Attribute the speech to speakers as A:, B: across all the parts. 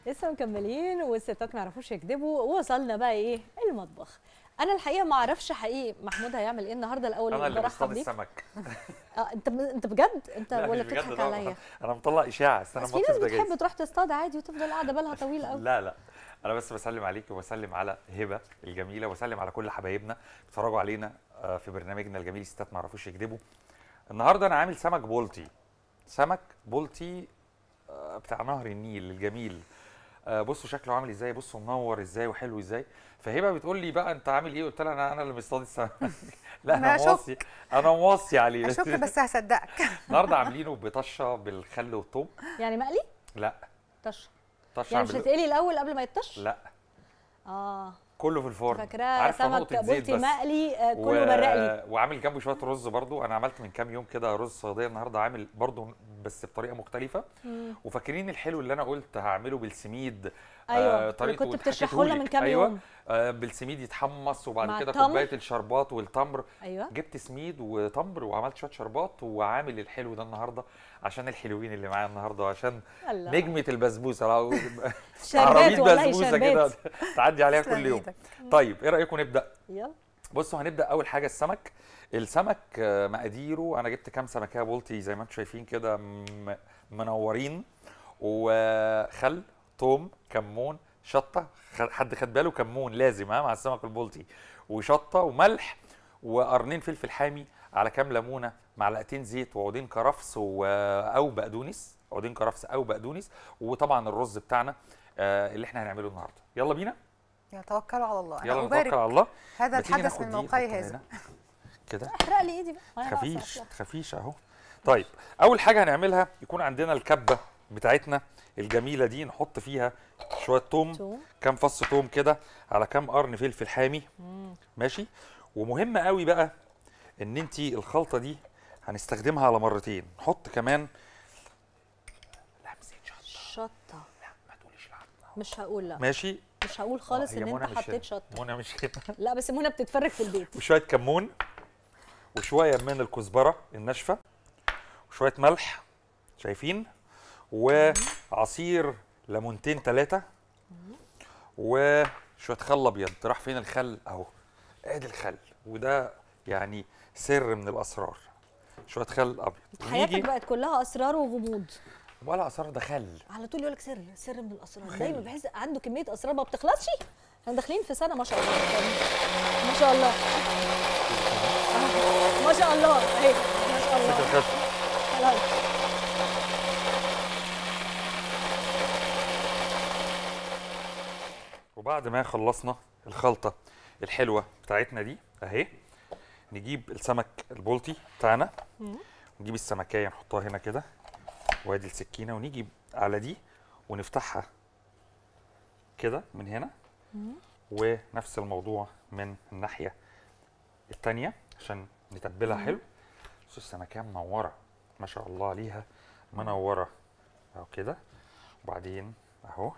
A: لسه مكملين والستات ما يعرفوش يكذبوا ووصلنا بقى ايه المطبخ انا الحقيقه ما اعرفش حقيقي محمود هيعمل ايه النهارده الاول
B: انا اللي
A: برحب
B: بصطاد
A: بيك
B: السمك
A: اه انت انت بجد انت
B: لا،
A: ولا
B: مش بجد
A: بتضحك
B: طبعاً.
A: عليا
B: انا مطلع اشاعه استنى
A: بس في ناس
B: الموقف ده
A: بتحب
B: جايز
A: تروح تصطاد عادي وتفضل قاعده بالها طويله قوي
B: لا لا انا بس بسلم عليك وبسلم على هبه الجميله وبسلم على كل حبايبنا بيتفرجوا علينا آه، في برنامجنا الجميل ستات ما يعرفوش يكذبوا النهارده انا عامل سمك بولتي سمك بولتي آه، بتاع نهر النيل الجميل آه، بصوا شكله عامل ازاي بصوا منور ازاي وحلو ازاي فهبه بتقول لي بقى انت عامل ايه قلت لها انا انا اللي مصطاد السمك لا
C: أنا
B: انا
C: أشك.
B: موصي انا موصي عليه
C: اشك بس هصدقك
B: النهارده عاملينه بطشه بالخل والثوم
A: يعني مقلي
B: لا
A: طش
B: طشه
A: يعني مش
B: عامل-
A: هتقلي الاول قبل ما يطش
B: لا
A: اه
B: كله في الفرن
A: فاكراه
B: عارفة
A: سمك
B: نقطة زيت
A: بولتي
B: بس.
A: مقلي آه،
B: و...
A: كله برقلي
B: وعامل جنبه شويه رز برضو انا عملت من كام يوم كده رز صياديه النهارده عامل برضو بس بطريقه مختلفه
A: مم.
B: وفاكرين الحلو اللي انا قلت هعمله بالسميد
A: ايوه
B: آه، طريقته
A: كنت
B: واتحكيته
A: بتشرحه لنا
B: لك.
A: من كام
B: أيوة.
A: يوم
B: آه بالسميد يتحمص وبعد
A: مع
B: كده
A: التمر.
B: كوبايه الشربات والتمر
A: ايوه
B: جبت سميد وتمر وعملت شويه شربات وعامل الحلو ده النهارده عشان الحلوين اللي معايا النهارده وعشان
A: الله
B: نجمه البسبوسه لو
A: شربات
B: عربيه
A: والله
B: بسبوسه كده
A: شربات
B: تعدي عليها
C: تسلم
B: كل يوم
C: إيدك.
B: طيب ايه رايكم نبدا
A: يلا
B: بصوا هنبدا اول حاجه السمك السمك آه، مقاديره انا جبت كام سمكيه بولتي زي ما انتم شايفين كده م- منورين وخل توم كمون شطه خ- حد خد باله كمون لازم ها مع السمك البولتي وشطه وملح وقرنين فلفل حامي على كام ليمونه معلقتين زيت وعودين كرفس و- او بقدونس عودين كرفس او بقدونس وطبعا الرز بتاعنا آه، اللي احنا هنعمله النهارده يلا بينا
C: يلا توكلوا على الله
B: يلا
C: انا
B: نتوكل
C: ابارك
B: على الله
C: هذا
B: ما تيجي
C: الحدث
B: ناخد
C: من
B: دي
C: موقعي
B: نحطها
C: هذا
B: هنا. كده
A: احرق لي ايدي بقى وأنا ناقصة
B: خفيش
A: أصلاً.
B: خفيش اهو طيب اول حاجه هنعملها يكون عندنا الكبه بتاعتنا الجميله دي نحط فيها شويه توم
A: توم
B: كام فص توم كده على كام قرن فلفل حامي
A: مم.
B: ماشي ومهم قوي بقى ان انت الخلطه دي هنستخدمها على مرتين نحط كمان لمسه شطه
A: شطه
B: لا ما تقوليش العظمه
A: مش هقول لا
B: ماشي
A: مش هقول خالص
B: آه، هي
A: ان
B: منى
A: انت
B: مش
A: حطيت
B: هنا.
A: شطه
B: منى مش هنا
A: لا بس منى بتتفرج في البيت
B: وشويه كمون وشويه من الكزبره الناشفه وشويه ملح شايفين وعصير ليمونتين ثلاثه وشويه خل ابيض راح فين الخل اهو ادي الخل وده يعني سر من الاسرار شويه خل ابيض
A: حياتك
B: ونيجي
A: بقت كلها اسرار وغموض
B: ولا اسرار ده خل
A: على طول يقول لك سر سر من الاسرار
B: خير.
A: دايما بحس عنده كميه اسرار ما بتخلصش احنا داخلين في سنه ما شاء الله ما شاء الله آه، ما شاء الله اهي ما شاء
B: ست
A: الله
B: الخشب
A: خلاص
B: وبعد ما خلصنا الخلطة الحلوة بتاعتنا دي اهي نجيب السمك البلطي بتاعنا نجيب السمكية نحطها هنا كده وادي السكينة ونيجي على دي ونفتحها كده من هنا ونفس الموضوع من الناحية التانية عشان نتبلها حلو بصوا السمكية منورة ما شاء الله عليها منورة اهو كده وبعدين اهو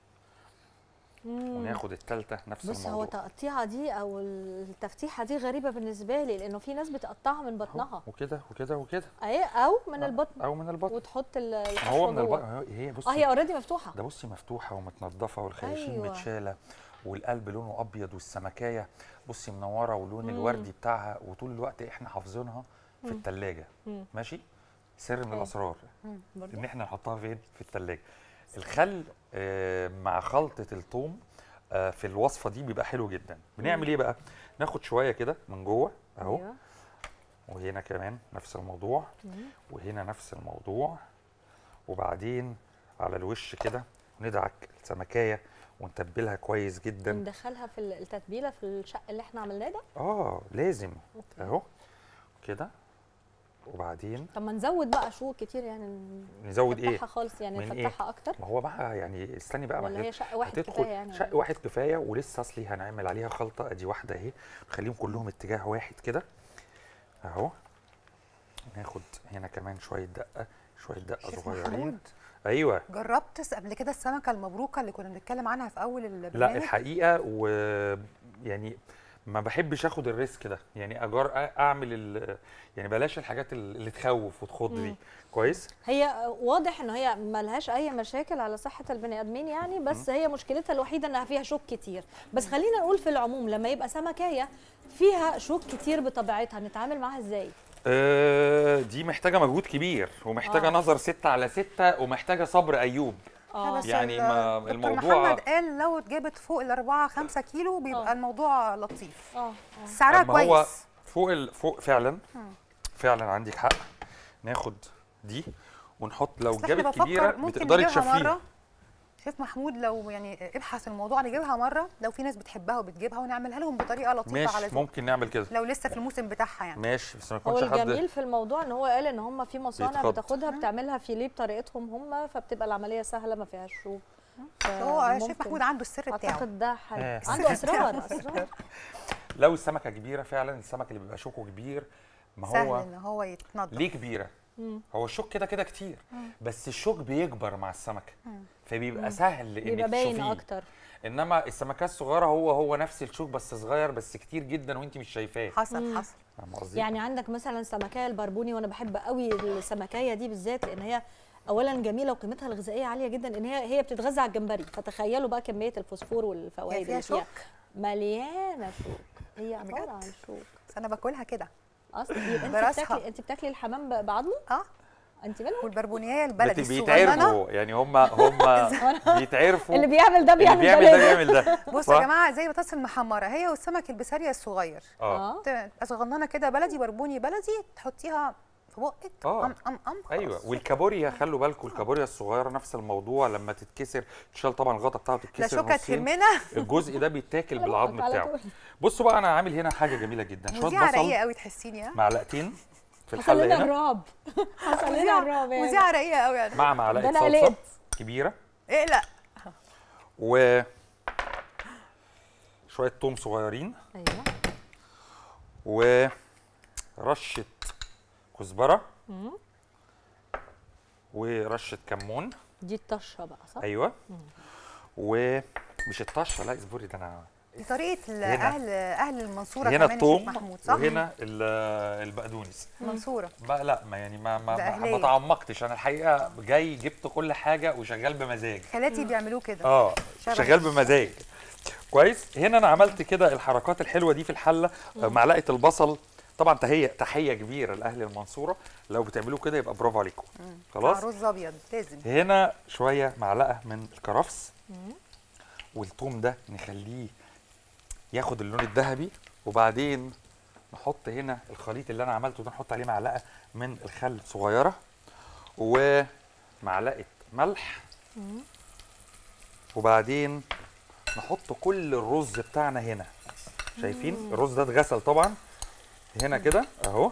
B: وناخد التالتة نفس
A: بص هو
B: الموضوع
A: التقطيعه دي او التفتيحه دي غريبه بالنسبه لي لانه في ناس بتقطعها من
B: أهو،
A: بطنها
B: وكده وكده وكده
A: اهي او من
B: آه،
A: البطن
B: او من البطن
A: وتحط ال-
B: ما
A: الحشوه
B: هو من
A: جوه.
B: البطن هي بصي
A: اه هي اوريدي مفتوحه
B: ده بصي مفتوحه ومتنضفه والخياشيم
A: أيوة.
B: متشاله والقلب لونه ابيض والسمكايه بصي منوره ولون
A: مم.
B: الوردي بتاعها وطول الوقت احنا حافظينها في
A: مم.
B: الثلاجه
A: مم.
B: ماشي سر من
A: أيوة.
B: الاسرار
A: برضه
B: ان احنا نحطها فين في الثلاجه الخل آه، مع خلطه الثوم آه، في الوصفه دي بيبقى حلو جدا بنعمل ايه بقى ناخد شويه كده من جوه اهو
A: أيوة.
B: وهنا كمان نفس الموضوع
A: مم.
B: وهنا نفس الموضوع وبعدين على الوش كده ندعك السمكايه ونتبلها كويس جدا
A: وندخلها في التتبيله في الشق اللي احنا عملناه ده
B: اه لازم
A: أوكي.
B: اهو كده وبعدين
A: طب ما نزود بقى شوك كتير يعني
B: نزود ايه
A: نفتحها خالص يعني
B: من إيه؟
A: نفتحها اكتر
B: ما هو بقى يعني استني بقى ما
A: ولا
B: هي
A: هي شق واحد
B: هتدخل
A: كفايه يعني
B: شق واحد كفايه ولسه اصلي هنعمل عليها خلطه ادي واحده اهي نخليهم كلهم اتجاه واحد كده اهو ناخد هنا كمان شويه دقه شويه دقه
C: شيف
B: صغيرين
C: محمود
B: ايوه
C: جربت قبل كده السمكه المبروكه اللي كنا بنتكلم عنها في اول
B: لا
C: البرنامج
B: الحقيقه ويعني ما بحبش اخد الريسك ده يعني اجار أ- اعمل ال- يعني بلاش الحاجات اللي تخوف وتخض دي كويس
A: هي واضح ان هي ملهاش اي مشاكل على صحه البني ادمين يعني بس هي مشكلتها الوحيده انها فيها شوك كتير بس خلينا نقول في العموم لما يبقى سمكيه فيها شوك كتير بطبيعتها نتعامل معاها ازاي
B: آه دي محتاجه مجهود كبير ومحتاجه
A: آه.
B: نظر ستة على ستة ومحتاجه صبر ايوب
C: لا، بس
B: يعني
C: ال-
B: ما-
C: دكتور
B: الموضوع-
C: محمد قال لو اتجابت فوق الأربعة خمسة كيلو بيبقى
A: آه.
C: الموضوع لطيف
A: اه
C: سعرها
B: أما هو
C: كويس
B: فوق ال... فوق فعلا فعلا عندك حق ناخد دي ونحط لو
C: بس احنا
B: جابت
C: بفكر
B: كبيره
C: ممكن
B: بتقدري
C: نجيبها
B: تشفيها
C: مرة شيف محمود لو يعني ابحث الموضوع نجيبها مرة لو في ناس بتحبها وبتجيبها ونعملها لهم بطريقة لطيفة على
B: ماشي
C: ذوق
B: ممكن نعمل كده
C: لو لسه في الموسم بتاعها يعني
B: ماشي بس ما
A: هو
B: يكونش حد
A: الجميل في الموضوع ان هو قال ان هم في مصانع
B: بيتخض.
A: بتاخدها بتعملها فيليه بطريقتهم هم فبتبقى العمليه سهله ما فيهاش شوك
C: هو شيف
A: فممكن.
C: محمود عنده السر بتاعه
A: اعتقد ده حاجه
B: آه.
A: عنده اسرار اسرار
B: لو السمكه كبيره فعلا السمك اللي بيبقى شوكه كبير ما
C: سهل
B: هو
C: ان هو يتنضف
B: ليه كبيره هو الشوك كده كده كتير بس الشوك بيكبر مع السمكه فبيبقى سهل
A: بيبقى
B: انك
A: باين
B: تشوفيه
A: اكتر
B: انما السمكات الصغيره هو هو نفس الشوك بس صغير بس كتير جدا وانت مش شايفاه
C: حصل حصل
B: فاهمة قصدي؟
A: يعني عندك مثلا سمكايه البربوني وانا بحب قوي السمكايه دي بالذات لان هي اولا جميله وقيمتها الغذائيه عاليه جدا ان هي هي بتتغذى على الجمبري فتخيلوا بقى كميه الفوسفور والفوائد
C: هي فيها
A: اللي فيها
C: شوك
A: مليانه شوك هي عباره
C: بجد؟
A: عن شوك
C: بس انا باكلها كده
A: اصلا يبقى انت
C: براسها.
A: بتاكلي انت بتاكلي الحمام ب- بعظمه
C: اه
A: انت منهم
C: والبربونيه
B: بت-
C: البلدي الصغننه
B: بيتعرفوا يعني هم هم بيتعرفوا
A: اللي بيعمل ده
B: اللي
A: بيعمل,
B: بيعمل ده بيعمل ده
C: بصوا يا
B: صح؟
C: جماعه زي البطاطس المحمره هي والسمك البسارية الصغير
B: اه
A: اه
C: تبقى صغننه كده بلدي بربوني بلدي تحطيها في بقك
B: آه.
C: ام ام ام
B: ايوه
C: خلاص.
B: والكابوريا خلوا بالكم الكابوريا الصغيره نفس الموضوع لما تتكسر تشال طبعا الغطا بتاعه
C: لا
B: تتكسر
C: شوكه
B: نصين
C: ترمنا
B: الجزء ده بيتاكل بالعظم
A: على
B: بتاعه
A: طول.
B: بصوا بقى انا عامل هنا حاجه جميله جدا شويه
C: مذيعه رقيقه
B: بصل
C: قوي تحسيني ها
B: معلقتين في
A: حصل
B: الحله
A: لنا
B: هنا
A: الرعب حصل لنا
C: مذيعه
A: الرعب يعني.
C: مذيعه رقيقه قوي يعني
B: مع
A: ده
B: معلقه
A: أنا
B: صلصه
A: قلقت.
B: كبيره
C: اقلق
B: و شويه توم صغيرين
A: ايوه
B: ورشه كزبره ورشه كمون
A: دي الطشه بقى صح
B: ايوه ومش الطشه لا اصبري ده انا
C: دي طريقه ال-
B: هنا.
C: اهل اهل المنصوره
B: هنا
C: كمان يا شيف
B: الثوم
C: محمود صح
B: وهنا ال- البقدونس
C: المنصوره
B: بقى لا ما يعني ما ما,
C: ده
B: ما,
C: أهلية.
B: ما تعمقتش انا الحقيقه جاي جبت كل حاجه وشغال بمزاج
C: خالاتي بيعملوه كده
B: اه
C: شبهي.
B: شغال بمزاج كويس هنا انا عملت كده الحركات الحلوه دي في الحله آه، معلقه البصل طبعا تحيه تحيه كبيره لاهل المنصوره لو بتعملوه كده يبقى برافو عليكم خلاص
C: مع رز ابيض لازم
B: هنا شويه معلقه من الكرفس والثوم ده نخليه ياخد اللون الذهبي وبعدين نحط هنا الخليط اللي انا عملته ده نحط عليه معلقه من الخل صغيره ومعلقه ملح وبعدين نحط كل الرز بتاعنا هنا شايفين الرز ده اتغسل طبعا هنا كده اهو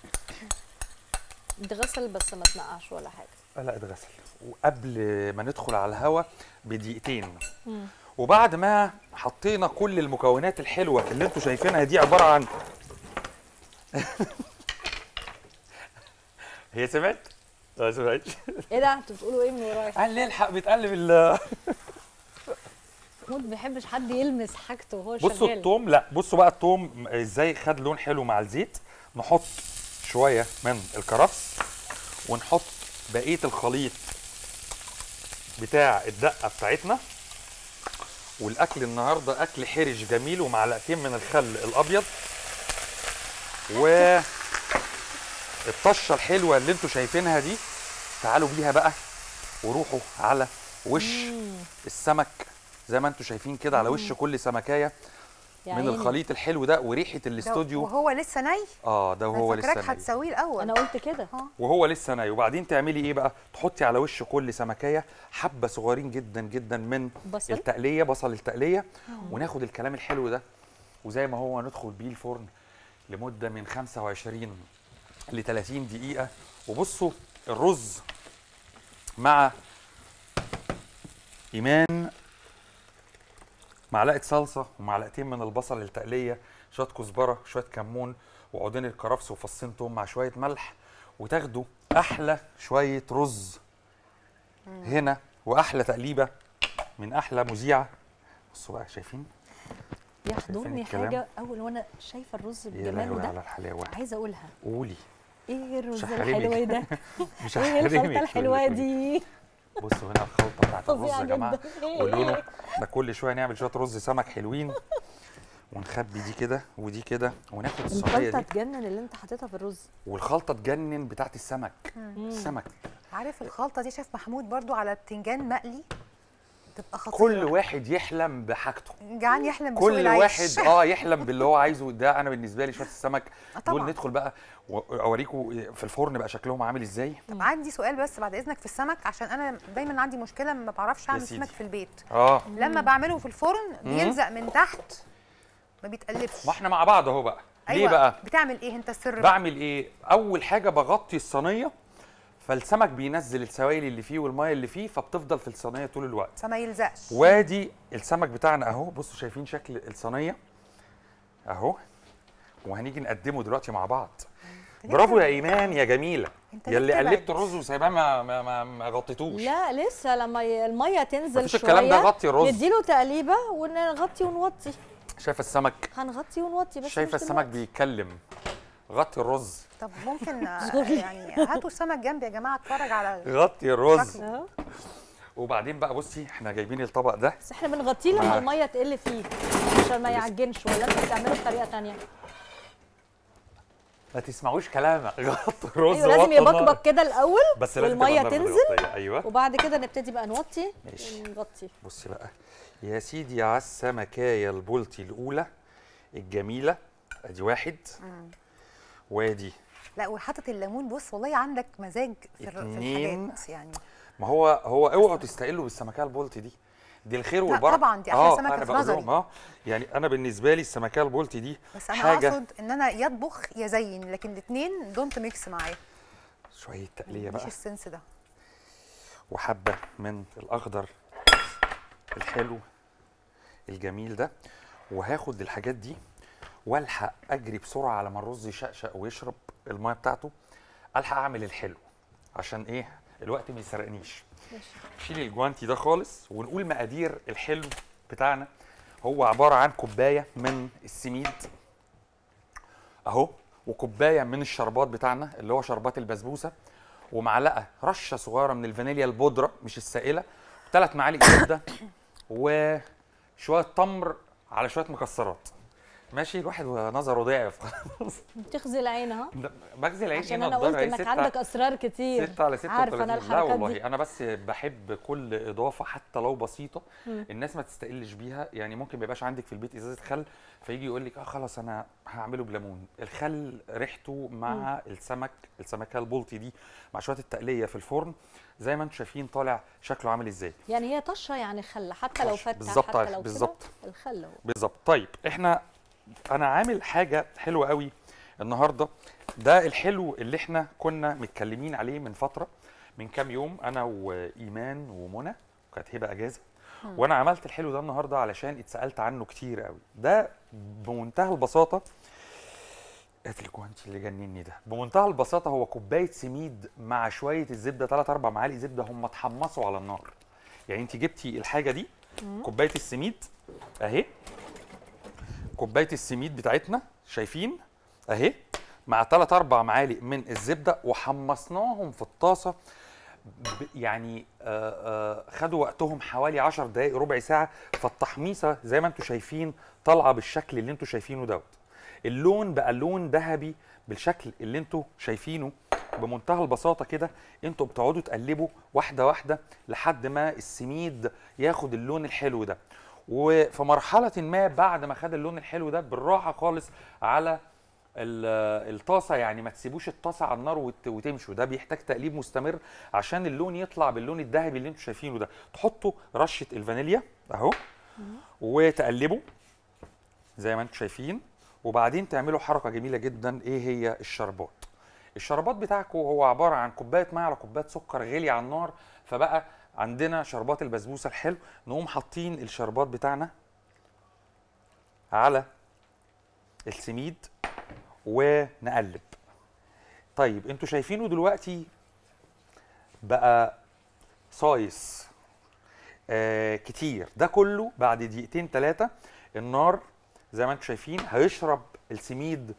A: اتغسل بس ما تنقعش ولا حاجه
B: آه لا اتغسل وقبل ما ندخل على الهوا بدقيقتين وبعد ما حطينا كل المكونات الحلوه اللي انتوا شايفينها دي عباره عن هي سمعت؟ لا سمعتش
A: ايه ده انتوا بتقولوا ايه من ورايا
B: قال لي الحق بتقلب ال
A: محمود ما بيحبش حد يلمس حاجته وهو
B: بصوا
A: شغال
B: التوم لا بصوا بقى التوم ازاي خد لون حلو مع الزيت نحط شويه من الكرفس ونحط بقيه الخليط بتاع الدقه بتاعتنا والاكل النهارده اكل حرش جميل ومعلقتين من الخل الابيض و الطشه الحلوه اللي انتوا شايفينها دي تعالوا بيها بقى وروحوا على وش السمك زي ما انتوا شايفين كده على وش كل سمكايه
A: يا
B: من
A: عيني.
B: الخليط الحلو ده وريحه
C: ده
B: الاستوديو
C: وهو لسه ني
B: اه ده وهو
C: أنا فاكراك
B: لسه ني
C: هتسويه الاول
A: انا قلت كده
B: وهو لسه ني وبعدين تعملي ايه بقى تحطي على وش كل سمكيه حبه صغيرين جدا جدا من
A: بصل
B: التقليه بصل التقليه وناخد الكلام الحلو ده وزي ما هو ندخل بيه الفرن لمده من 25 ل 30 دقيقه وبصوا الرز مع ايمان معلقه صلصه ومعلقتين من البصل التقليه شويه كزبره شويه كمون وعودين الكرفس وفصين توم مع شويه ملح وتاخدوا احلى شويه رز هنا واحلى تقليبه من احلى مذيعه بصوا بقى شايفين
A: بيحضرني
B: الكلام؟
A: حاجه اول وانا شايفه الرز
B: يا
A: بالجمال
B: لهوي
A: ده
B: على الحلاوه
A: عايزه اقولها
B: قولي
A: ايه الرز
B: هحرمك.
A: الحلو ده
B: مش
A: ايه
B: هحرمك،
A: الخلطه
B: قولي،
A: الحلوه
B: قولي.
A: دي
B: بصوا هنا الخلطه بتاعت الرز
A: فظيعه
B: يا جماعه
A: جدا إيه
B: ولونه
A: إيه؟
B: ده كل شويه نعمل شويه رز سمك حلوين ونخبي دي كده ودي كده وناخد الصينيه
A: الخلطه
B: دي
A: تجنن اللي انت حاططها في الرز
B: والخلطه تجنن بتاعت السمك السمك
C: عارف الخلطه دي شيف محمود برضو على بتنجان مقلي تبقى خطيره
B: كل واحد يحلم بحاجته
C: جعان يحلم بسوق
B: كل
C: العيش.
B: واحد اه يحلم باللي هو عايزه ده انا بالنسبه لي شويه السمك
C: آه
B: دول
C: طبعا
B: ندخل بقى واوريكم في الفرن بقى شكلهم عامل ازاي
C: طب عندي سؤال بس بعد اذنك في السمك عشان انا دايما عندي مشكله ما بعرفش اعمل
B: سيدي.
C: سمك في البيت
B: اه
C: لما بعمله في الفرن بيلزق من تحت ما بيتقلبش
B: ما احنا مع بعض اهو بقى ليه
C: أيوة.
B: بقى
C: بتعمل ايه انت السر بقى
B: بعمل ايه اول حاجه بغطي الصينيه فالسمك بينزل السوائل اللي فيه والميه اللي فيه فبتفضل في الصينيه طول الوقت
C: فما يلزقش
B: وادي السمك بتاعنا اهو بصوا شايفين شكل الصينيه اهو وهنيجي نقدمه دلوقتي مع بعض برافو يا ايمان يا جميله
C: انت
B: يا اللي
C: ليه
B: قلبت
C: بتبعد؟
B: الرز وسايباه ما, ما, ما, ما غطيتوش
A: لا لسه لما ي- الميه تنزل
B: مفيش
A: شويه
B: الكلام ده غطي الرز
A: نديله تقليبه ونغطي ونوطي
B: شايفه السمك
A: هنغطي ونوطي بس
B: شايفه
A: مش
B: السمك
A: دلوقتي.
B: بيتكلم غطي الرز
C: طب ممكن آه، يعني هاتوا السمك جنبي يا جماعه اتفرج على
B: غطي الرز
C: شكله.
A: اهو
B: وبعدين بقى بصي احنا جايبين الطبق ده
A: بس احنا بنغطيه لما
B: ما-
A: الميه تقل فيه عشان ما
B: لسه.
A: يعجنش ولا انت بتعمله بطريقه ثانيه
B: ما تسمعوش كلامك غطي الرز
A: ايوه لازم
B: وطي النار.
A: يبقبق كده الاول
B: بس لازم
A: والميه
B: تبقى النار
A: تنزل
B: متغطية. ايوه
A: وبعد كده نبتدي بقى نوطي
B: ماشي.
A: ونغطي
B: بصي بقى يا سيدي على السمكايه البولتي الاولى الجميله ادي واحد وادي
C: لا وحاطط الليمون بص والله عندك مزاج في, الر- في
B: اتنين.
C: الحاجات يعني
B: ما هو هو اوعوا تستقلوا بالسمكيه البولتي دي دي الخير
C: لا
B: والبركه
C: طبعاً، دي أحلى
B: اه
C: سمكة
B: انا
C: في
B: بقول
C: نظري.
B: لهم اه يعني انا بالنسبه لي السمكيه البولتي دي
C: بس انا
B: حاجه
C: اقصد ان انا يطبخ يزين لكن الاثنين دونت ميكس معايا
B: شويه تقليه
C: مش
B: بقى
C: السنس ده
B: وحبه من الاخضر الحلو الجميل ده وهاخد الحاجات دي والحق اجري بسرعه على ما الرز يشقشق ويشرب الميه بتاعته الحق اعمل الحلو عشان ايه الوقت ما يسرقنيش شيل الجوانتي ده خالص ونقول مقادير الحلو بتاعنا هو عباره عن كوبايه من السميد اهو وكوبايه من الشربات بتاعنا اللي هو شربات البسبوسه ومعلقه رشه صغيره من الفانيليا البودره مش السائله ثلاث معالق زبده وشويه تمر على شويه مكسرات ماشي الواحد نظره ضعف خلاص
A: بتخزي العين اهو
B: ده بغزي العيش
A: عشان
B: هنا
A: انا قلت
B: الضرع
A: انك
B: ستة-
A: عندك اسرار كتير
B: 6 على 36
A: عارفه انا
B: لا
A: الحركات
B: والله
A: دي
B: انا بس بحب كل اضافه حتى لو بسيطه الناس ما تستقلش بيها يعني ممكن ما يبقاش عندك في البيت ازازه خل فيجي يقول لك اه خلاص انا هعمله بليمون الخل ريحته مع السمك السمكه البلطي دي مع شويه التقليه في الفرن زي ما انتم شايفين طالع شكله عامل ازاي
A: يعني هي طشه يعني خل حتى لو
B: طش،
A: فتح
B: بالظبط
A: حتى
B: عارف،
A: لو كده،
B: بالظبط.
A: الخل اهو
B: بالظبط طيب احنا انا عامل حاجه حلوه قوي النهارده ده الحلو اللي احنا كنا متكلمين عليه من فتره من كام يوم انا وايمان ومنى كانت هبه اجازه وانا عملت الحلو ده النهارده علشان اتسالت عنه كتير قوي ده بمنتهى البساطه هات الجوانتي اللي جنني ده بمنتهى البساطه هو كوبايه سميد مع شويه الزبده 3 4 معالق زبده هم اتحمصوا على النار يعني انت جبتي الحاجه دي كوبايه السميد اهي كوبايه السميد بتاعتنا شايفين اهي مع 3 4 معالق من الزبده وحمصناهم في الطاسه ب- يعني آه آه خدوا وقتهم حوالي 10 دقائق ربع ساعه فالتحميصه زي ما انتم شايفين طالعه بالشكل اللي انتم شايفينه دوت اللون بقى لون ذهبي بالشكل اللي انتم شايفينه بمنتهى البساطه كده انتوا بتقعدوا تقلبوا واحده واحده لحد ما السميد ياخد اللون الحلو ده وفي مرحله ما بعد ما خد اللون الحلو ده بالراحه خالص على ال- الطاسه يعني ما تسيبوش الطاسه على النار وت- وتمشوا ده بيحتاج تقليب مستمر عشان اللون يطلع باللون الذهبي اللي انتوا شايفينه ده تحطوا رشه الفانيليا اهو وتقلبوا زي ما انتم شايفين وبعدين تعملوا حركه جميله جدا ايه هي الشربات الشربات بتاعكم هو عباره عن كوبايه ميه على كوبايه سكر غلي على النار فبقى عندنا شربات البسبوسه الحلو نقوم حاطين الشربات بتاعنا على السميد ونقلب طيب انتوا شايفينه دلوقتي بقى صايص آه كتير ده كله بعد دقيقتين ثلاثه النار زي ما انتم شايفين هيشرب السميد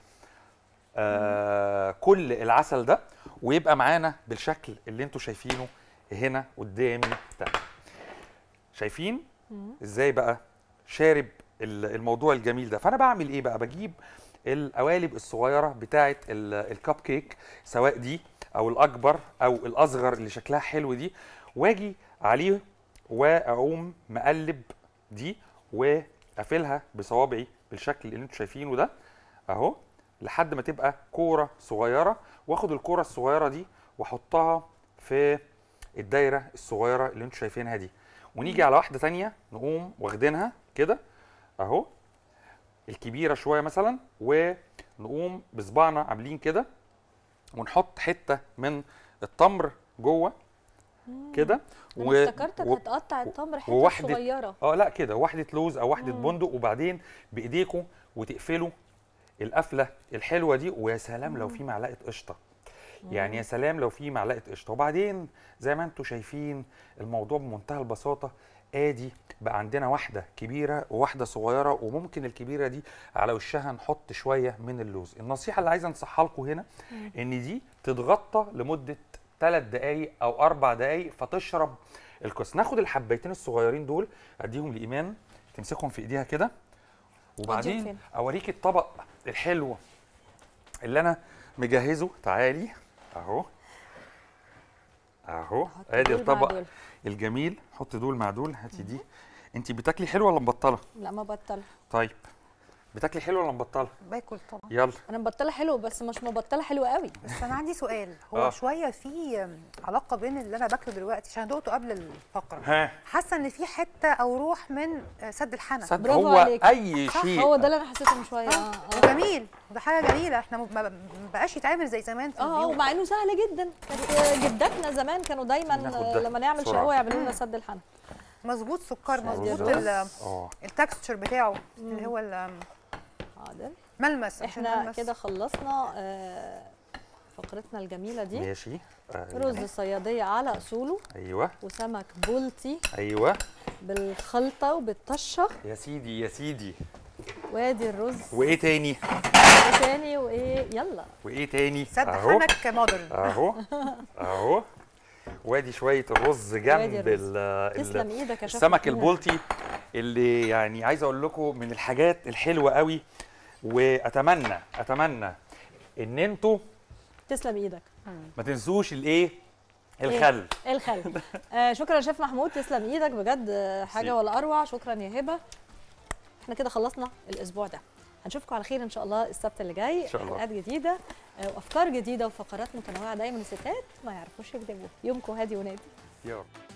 B: آه كل العسل ده ويبقى معانا بالشكل اللي انتم شايفينه هنا قدامي ده شايفين ازاي بقى شارب ال- الموضوع الجميل ده فانا بعمل ايه بقى بجيب القوالب الصغيره بتاعه ال- الكب كيك سواء دي او الاكبر او الاصغر اللي شكلها حلو دي واجي عليه واقوم مقلب دي وقافلها بصوابعي بالشكل اللي انتم شايفينه ده اهو لحد ما تبقى كوره صغيره واخد الكوره الصغيره دي واحطها في الدايره الصغيره اللي انتم شايفينها دي ونيجي على واحده تانية نقوم واخدينها كده اهو الكبيره شويه مثلا ونقوم بصبعنا عاملين كده ونحط حته من التمر جوه كده
A: انا افتكرتك هتقطع التمر حتت
B: وواحدة-
A: صغيره
B: اه لا كده واحده لوز او واحده
A: مم.
B: بندق وبعدين بايديكم وتقفلوا القفله الحلوه دي ويا سلام لو في معلقه قشطه يعني يا سلام لو في معلقه قشطه وبعدين زي ما انتم شايفين الموضوع بمنتهى البساطه ادي بقى عندنا واحده كبيره وواحده صغيره وممكن الكبيره دي على وشها نحط شويه من اللوز النصيحه اللي عايزه انصحها لكم هنا ان دي تتغطى لمده 3 دقائق او 4 دقائق فتشرب الكوس ناخد الحبايتين الصغيرين دول اديهم لايمان تمسكهم في ايديها كده وبعدين
A: فين؟
B: اوريك الطبق الحلو اللي انا مجهزه تعالي اهو اهو
A: نحط
B: ادي
A: دول مع
B: الطبق
A: دول.
B: الجميل حط دول مع دول هاتي دي انت بتاكلي حلو ولا مبطله
A: لا ما بطل
B: طيب بتاكلي حلو ولا مبطله
C: باكل طبعا
B: يلا
A: انا مبطله حلو بس مش مبطله حلو قوي
C: بس انا عندي سؤال هو
B: آه.
C: شويه في علاقه بين اللي انا باكله دلوقتي عشان دقته قبل الفقره
B: ها
C: حاسه ان في حته او روح من سد الحنك
B: صدق
A: برافو
B: هو
A: عليك.
B: اي
C: صح،
B: شيء
A: هو ده اللي انا حسيته من شويه اه
C: اه
A: اه
C: وجميل ده حاجه جميله احنا ما ما بقاش يتعمل زي زمان في
A: اه
C: البيوت
A: ومع انه سهل جدا كانت جداتنا زمان كانوا دايما
B: ناخد
A: آه،
B: ده
A: لما نعمل
B: بسرعة.
A: شهوه يعملوا لنا سد الحنك
C: مظبوط سكر مظبوط
A: الرز.
C: ال-
B: اه
C: التكستشر بتاعه اللي هو
A: حاضر
C: الملمس مش
A: احنا
C: الملمس.
A: كده خلصنا آه، فقرتنا الجميله دي
B: ماشي آه،
A: رز صياديه على اصوله
B: ايوه
A: وسمك بولتي
B: ايوه
A: بالخلطه وبالطشه
B: يا سيدي يا سيدي
A: وادي الرز
B: وايه تاني
A: إيه تاني وايه يلا
B: وايه تاني
C: سد
B: اهو
C: حنك مودرن
B: اهو اهو وادي شويه الرز
A: وادي
B: جنب
A: الرز.
B: ال- ال-
A: تسلم ايدك يا شيخ
B: السمك
A: محمود.
B: البلطي اللي يعني عايز اقول لكم من الحاجات الحلوه قوي واتمنى اتمنى ان انتوا
A: تسلم ايدك
B: ما تنسوش الايه الخل
A: الخل آه شكرا يا شيف محمود تسلم ايدك بجد آه، حاجه
B: ميرسي.
A: ولا اروع شكرا يا هبه احنا كده خلصنا الاسبوع ده هنشوفكم على خير ان شاء الله السبت اللي جاي
B: إن شاء الله.
A: حلقات جديده آه، وافكار جديده وفقرات متنوعه دايما الستات ما يعرفوش يكذبوا يومكم هادي ونادي
B: يا رب